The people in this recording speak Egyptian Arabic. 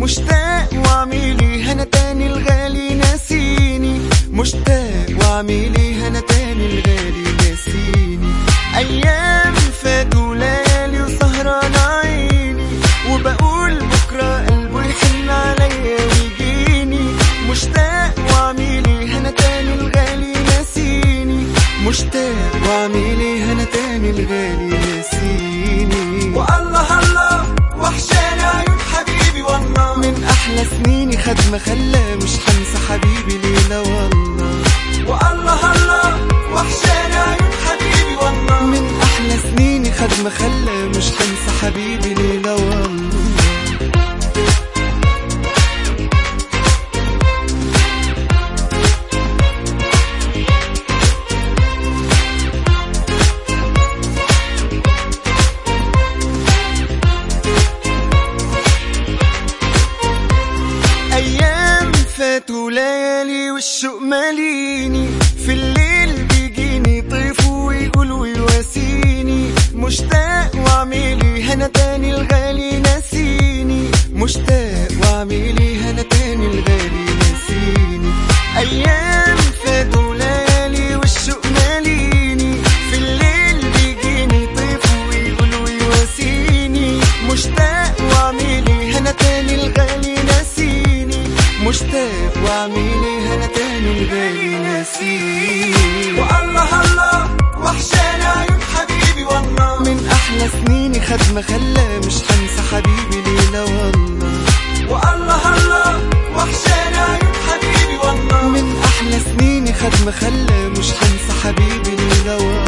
مشتاق وعميلي هنا تاني الغالي ناسيني مشتاق وعميلي هنا تاني الغالي ناسيني ايام فاتوا ليالي وسهران عيني وبقول بكره قلبه يحن عليا ويجيني مشتاق وعميلي هنا تاني الغالي ناسيني مشتاق وعميلي هنا تاني الغالي ناسيني والله الله وحشاني عيون حبيبي والله من احلى سنيني خد ما خلى مش حنسى حبيبي ليلة والله والله الله وحشاني عيون حبيبي والله من احلى سنيني خد ما خلى مش حنسى حبيبي ليلة والله ايام فاتوا ليالي والشوق ماليني في الليل بيجيني طيف ويقول ويواسيني مشتاق وعميلي هنا تاني الغالي ناسيني مشتاق وعميلي هنا تاني الغالي ناسيني ايام فاتوا ليالي والشوق ماليني في الليل بيجيني طيف ويقول ويواسيني مشتاق وعميلي هنا تاني الغالي ناسيني مشتاق وعميلي هنا تاني الغالي ناسيني والله الله وحشاني عيون حبيبي والله من احلى سنيني خد ما خلى مش حنسى حبيبي ليلة والله والله الله وحشاني عيون حبيبي والله من احلى سنيني خد ما خلى مش حنسى حبيبي ليلة والله